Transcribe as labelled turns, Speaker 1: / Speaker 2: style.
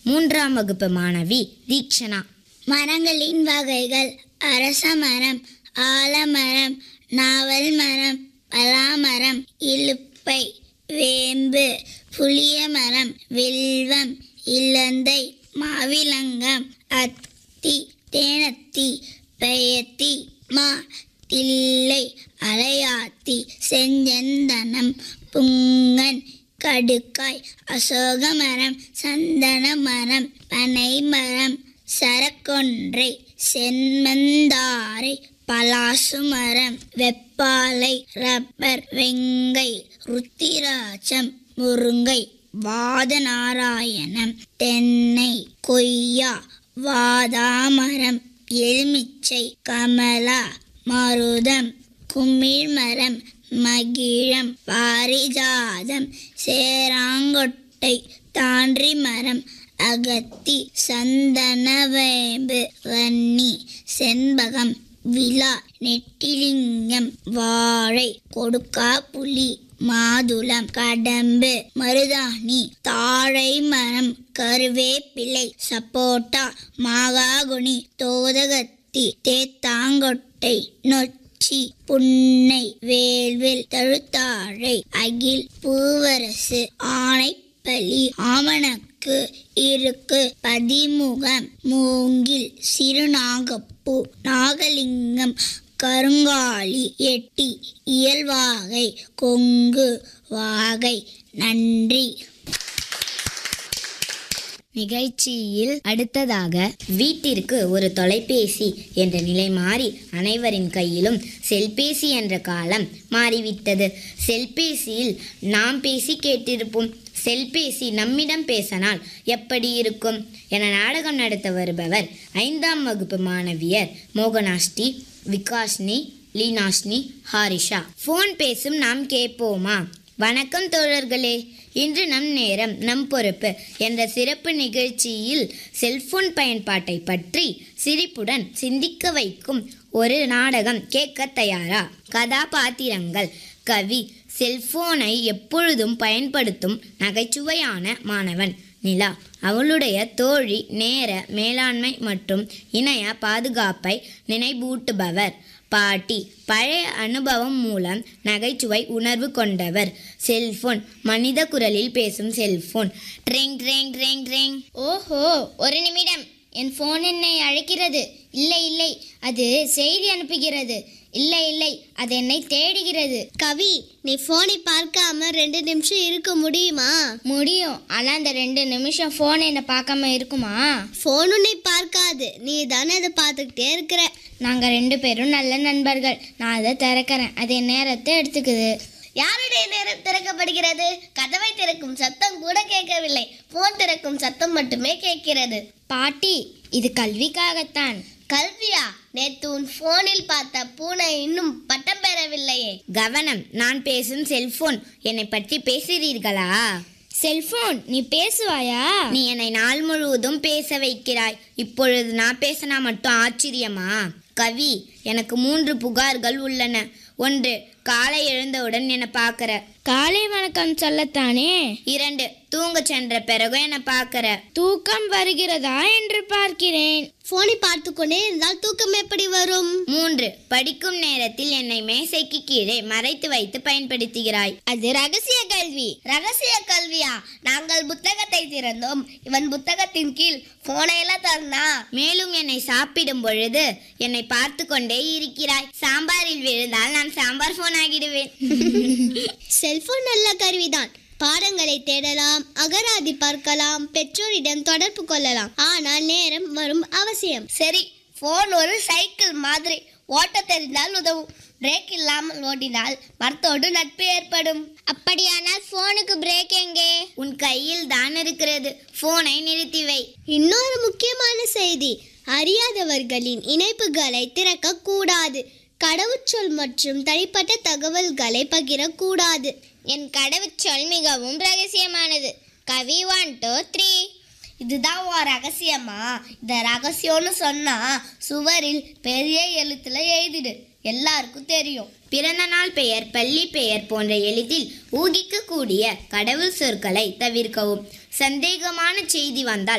Speaker 1: மூன்றாம் வகுப்பு மாணவி தீக்ஷனா
Speaker 2: மரங்களின் வகைகள் அரச மரம் ஆலமரம் நாவல் மரம் பலாமரம் இலுப்பை வேம்பு புளிய மரம் வில்வம் இலந்தை மாவிலங்கம் அத்தி தேனத்தி பெயத்தி மா தில்லை அலையாத்தி செஞ்சந்தனம் புங்கன் கடுக்காய் அசோக மரம் சந்தன மரம் பனை மரம் சரக்கொன்றை சென்மந்தாரை பலாசு மரம் வெப்பாலை ரப்பர் வெங்கை ருத்திராட்சம் முருங்கை வாதநாராயணம் தென்னை கொய்யா வாதாமரம் எலுமிச்சை கமலா மருதம் குமிழ் மரம் மகிழம் பாரிஜாதம் சேராங்கொட்டை தான்றி மரம் அகத்தி சந்தனவேம்பு வன்னி செண்பகம் விழா நெட்டிலிங்கம் வாழை கொடுக்கா புலி மாதுளம் கடம்பு மருதாணி தாழை மரம் கருவேப்பிலை சப்போட்டா மாகாகுனி தோதகத்தி தேத்தாங்கொட்டை நொச்சி புன்னை வேல்வில் தழுத்தாழை அகில் பூவரசு ஆனைப்பலி ஆமணக்கு இருக்கு பதிமுகம் மூங்கில் சிறுநாகப்பூ நாகலிங்கம் கருங்காலி எட்டி இயல்வாகை கொங்கு வாகை நன்றி
Speaker 1: நிகழ்ச்சியில் அடுத்ததாக வீட்டிற்கு ஒரு தொலைபேசி என்ற நிலை மாறி அனைவரின் கையிலும் செல்பேசி என்ற காலம் மாறிவிட்டது செல்பேசியில் நாம் பேசி கேட்டிருப்போம் செல்பேசி நம்மிடம் பேசனால் எப்படி இருக்கும் என நாடகம் நடத்த வருபவர் ஐந்தாம் வகுப்பு மாணவியர் மோகனாஷ்டி விகாஷ்னி லீனாஷ்னி ஹாரிஷா ஃபோன் பேசும் நாம் கேட்போமா வணக்கம் தோழர்களே இன்று நம் நேரம் நம் பொறுப்பு என்ற சிறப்பு நிகழ்ச்சியில் செல்போன் பயன்பாட்டை பற்றி சிரிப்புடன் சிந்திக்க வைக்கும் ஒரு நாடகம் கேட்க தயாரா கதாபாத்திரங்கள் கவி செல்போனை எப்பொழுதும் பயன்படுத்தும் நகைச்சுவையான மாணவன் நிலா அவளுடைய தோழி நேர மேலாண்மை மற்றும் இணைய பாதுகாப்பை நினைவூட்டுபவர் பாட்டி பழைய அனுபவம் மூலம் நகைச்சுவை உணர்வு கொண்டவர் செல்போன் மனித குரலில் பேசும் செல்போன் ட்ரெங் ட்ரெங் ட்ரெங் ட்ரெங்
Speaker 2: ஓஹோ ஒரு நிமிடம் என் ஃபோன் என்னை அழைக்கிறது இல்லை இல்லை அது செய்தி அனுப்புகிறது இல்லை இல்லை அது என்னை தேடுகிறது கவி நீ ஃபோனை பார்க்காம ரெண்டு நிமிஷம் இருக்க முடியுமா முடியும் ஆனா அந்த ரெண்டு நிமிஷம் ஃபோன் என்னை பார்க்காம இருக்குமா ஃபோன் உன்னை பார்க்காது நீ தானே அதை பார்த்துக்கிட்டே இருக்கிற நாங்க ரெண்டு பேரும் நல்ல நண்பர்கள் நான் அதை திறக்கிறேன் அது என் நேரத்தை எடுத்துக்குது யாருடைய நேரம் திறக்கப்படுகிறது கதவை திறக்கும் சத்தம் கூட கேட்கவில்லை போன் திறக்கும் சத்தம் மட்டுமே கேட்கிறது பாட்டி இது கல்விக்காகத்தான் கல்வியா நேத்து உன் போனில் பார்த்த பூனை இன்னும் பட்டம் பெறவில்லையே
Speaker 1: கவனம் நான் பேசும் செல்போன் என்னை பற்றி பேசுகிறீர்களா
Speaker 2: செல்போன் நீ பேசுவாயா
Speaker 1: நீ என்னை நாள் முழுவதும் பேச வைக்கிறாய் இப்பொழுது நான் பேசினா மட்டும் ஆச்சரியமா கவி எனக்கு மூன்று புகார்கள் உள்ளன ஒன்று காலை எழுந்தவுடன் என்னை பார்க்கற
Speaker 2: காலை வணக்கம் சொல்லத்தானே
Speaker 1: இரண்டு தூங்க சென்ற பிறகும் என்னை பார்க்கற
Speaker 2: தூக்கம் வருகிறதா என்று பார்க்கிறேன் போனை பார்த்து கொண்டே இருந்தால் தூக்கம் எப்படி வரும்
Speaker 1: மூன்று படிக்கும் நேரத்தில் என்னை மேசைக்கு கீழே மறைத்து வைத்து பயன்படுத்துகிறாய்
Speaker 2: அது ரகசிய கல்வி ரகசிய கல்வியா நாங்கள் புத்தகத்தை திறந்தோம் இவன் புத்தகத்தின் கீழ் போனை எல்லாம் தந்தா
Speaker 1: மேலும் என்னை சாப்பிடும் பொழுது என்னை பார்த்து கொண்டே இருக்கிறாய் சாம்பாரில் விழுந்தால் நான் சாம்பார் போன் ஆகிடுவேன்
Speaker 2: செல்போன் நல்ல கருவிதான் பாடங்களை தேடலாம் அகராதி பார்க்கலாம் பெற்றோரிடம் தொடர்பு கொள்ளலாம் ஆனால் நேரம் வரும் அவசியம் சரி போன் ஒரு சைக்கிள் மாதிரி ஓட்ட தெரிந்தால் உதவும் பிரேக் இல்லாமல் ஓடினால் மரத்தோடு நட்பு ஏற்படும் அப்படியானால் போனுக்கு பிரேக் எங்கே
Speaker 1: உன் கையில் தான் இருக்கிறது போனை நிறுத்தி வை
Speaker 2: இன்னொரு முக்கியமான செய்தி அறியாதவர்களின் இணைப்புகளை திறக்க கூடாது கடவுச்சொல் மற்றும் தனிப்பட்ட தகவல்களை பகிரக்கூடாது என் கடவுச்சொல் மிகவும் ரகசியமானது கவி ஒன் டூ த்ரீ இதுதான் உன் ரகசியமா இந்த ரகசியம்னு சொன்னா சுவரில் பெரிய எழுத்துல எழுதிடு எல்லாருக்கும் தெரியும்
Speaker 1: பிறந்த நாள் பெயர் பள்ளி பெயர் போன்ற எளிதில் ஊகிக்கக்கூடிய கடவுள் சொற்களை தவிர்க்கவும் சந்தேகமான செய்தி வந்தால்